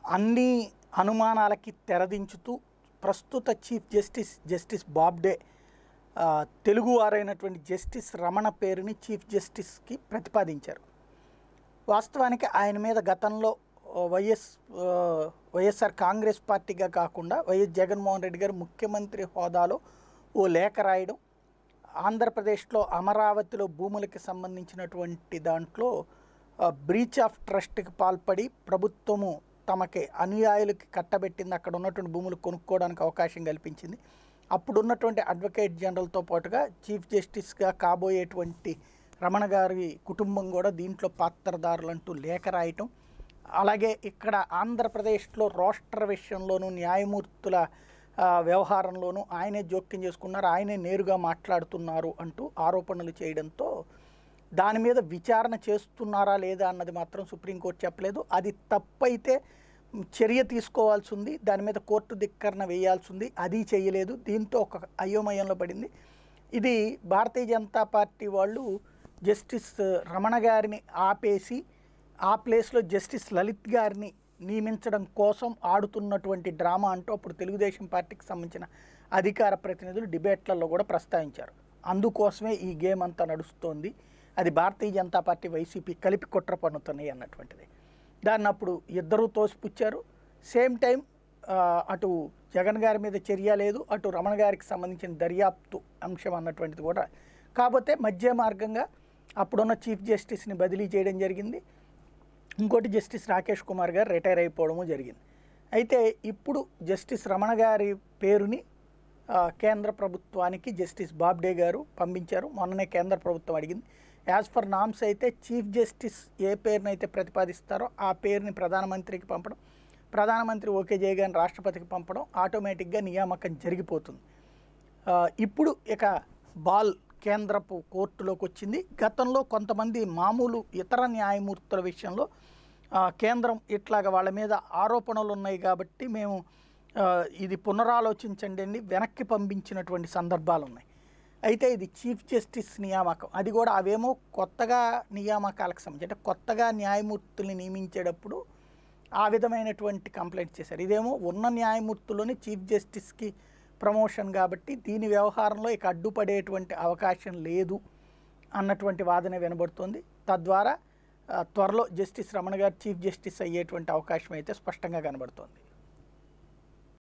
అన్ని అనుమానాలకి తెరదించుతూ ప్రస్తుత chief justice justice Bobde ఆ, తెలుగువారైనటువంటి జస్టిస్ రమణ పేరుని చీఫ్ జస్టిస్కి ప్రతిపాదించారు వాస్తవానికి ఆయన మీద గతంలో ఆ, వైఎస్ ఆ, వైఎస్ఆర్ కాంగ్రెస్ పార్టీగా కాకుండా వైఎస్ జగన్మోహన్ రెడ్డి గారు ముఖ్యమంత్రి హోదాలో ఓ లేఖ రాయడం ఆంధ్రప్రదేశ్లో అమరావతిలో భూములకి సంబంధించినటువంటి దాంట్లో బ్రీచ్ ఆఫ్ ట్రస్ట్కి పాల్పడి ప్రభుత్వము తమకి అనుయాయులకి కట్టబెట్టింది అక్కడ ఉన్నటువంటి భూములు కొనుక్కోవడానికి అవకాశం కల్పించింది అప్పుడున్నటువంటి అడ్వకేట్ జనరల్తో పాటుగా చీఫ్ జస్టిస్గా కాబోయేటువంటి రమణ గారి కుటుంబం కూడా దీంట్లో పాత్రదారులంటూ లేఖ రాయటం అలాగే ఇక్కడ ఆంధ్రప్రదేశ్లో రోస్టర్ విషయంలోనూ న్యాయమూర్తుల ఆ, వ్యవహారంలోనూ ఆయనే జోక్యం చేసుకున్నారు ఆయనే నేరుగా మాట్లాడుతున్నారు అంటూ ఆరోపణలు చేయడంతో దాని మీద విచారణ చేస్తున్నారా లేదా అన్నది మాత్రం సుప్రీంకోర్టు చెప్పలేదు అది తప్పైతే చర్య తీసుకోవాల్సి ఉంది దాని మీద కోర్టు ధిక్కరణ వేయాల్సి ఉంది అది చేయలేదు దీంతో ఒక అయోమయంలో పడింది ఇది భారతీయ జనతా పార్టీ వాళ్ళు జస్టిస్ రమణ గారిని ఆపేసి ఆ ప్లేస్లో జస్టిస్ లలిత్ గారిని నియమించడం కోసం ఆడుతున్నటువంటి డ్రామా అంటూ అప్పుడు తెలుగుదేశం పార్టీకి సంబంధించిన అధికార ప్రతినిధులు డిబేట్లలో కూడా ప్రస్తావించారు అందుకోసమే ఈ గేమ్ అంతా నడుస్తోంది అది భారతీయ జనతా పార్టీ వైసీపీ కలిపి కుట్ర పన్నుతున్నాయి అన్నటువంటిది దాన్ని అప్పుడు ఇద్దరూ తోసిపుచ్చారు సేమ్ టైం ఆ, అటు జగన్ గారి మీద చర్య లేదు అటు రమణ గారికి సంబంధించిన దర్యాప్తు అంశం అన్నటువంటిది కూడా కాకపోతే మధ్య మార్గంగా అప్పుడున్న చీఫ్ జస్టిస్ని బదిలీ చేయడం జరిగింది ఇంకోటి జస్టిస్ రాకేష్ కుమార్ గారు రిటైర్ అయిపోవడము జరిగింది అయితే ఇప్పుడు జస్టిస్ రమణ గారి పేరుని ఆ, కేంద్ర ప్రభుత్వానికి జస్టిస్ బాబ్డే గారు పంపించారు మొన్ననే కేంద్ర ప్రభుత్వం అడిగింది యాజ్ ఫర్ నామ్స్ అయితే చీఫ్ జస్టిస్ ఏ పేరునైతే ప్రతిపాదిస్తారో ఆ పేరుని ప్రధానమంత్రికి పంపడం ప్రధానమంత్రి ఓకే చేయగానే రాష్ట్రపతికి పంపడం ఆటోమేటిక్గా నియామకం జరిగిపోతుంది ఆ, ఇప్పుడు ఇక బాల్ కేంద్రపు కోర్టులోకి వచ్చింది గతంలో కొంతమంది మామూలు ఇతర న్యాయమూర్తుల విషయంలో ఆ, కేంద్రం ఇట్లాగ వాళ్ళ మీద ఆరోపణలు ఉన్నాయి కాబట్టి మేము ఆ, ఇది పునరాలోచించండి అని వెనక్కి పంపించినటువంటి సందర్భాలు ఉన్నాయి అయితే ఇది చీఫ్ జస్టిస్ నియామకం అది కూడా అవేమో కొత్తగా నియామకాలకు సంబంధించి అంటే కొత్తగా న్యాయమూర్తుల్ని నియమించేటప్పుడు ఆ విధమైనటువంటి కంప్లైంట్ చేశారు ఇదేమో ఉన్న న్యాయమూర్తుల్లోని చీఫ్ జస్టిస్కి ప్రమోషన్ కాబట్టి దీని వ్యవహారంలో ఇక అడ్డుపడేటువంటి అవకాశం లేదు అన్నటువంటి వాదన వినబడుతోంది తద్వారా ఆ, త్వరలో జస్టిస్ రమణ గారు చీఫ్ జస్టిస్ అయ్యేటువంటి అవకాశం అయితే స్పష్టంగా కనబడుతోంది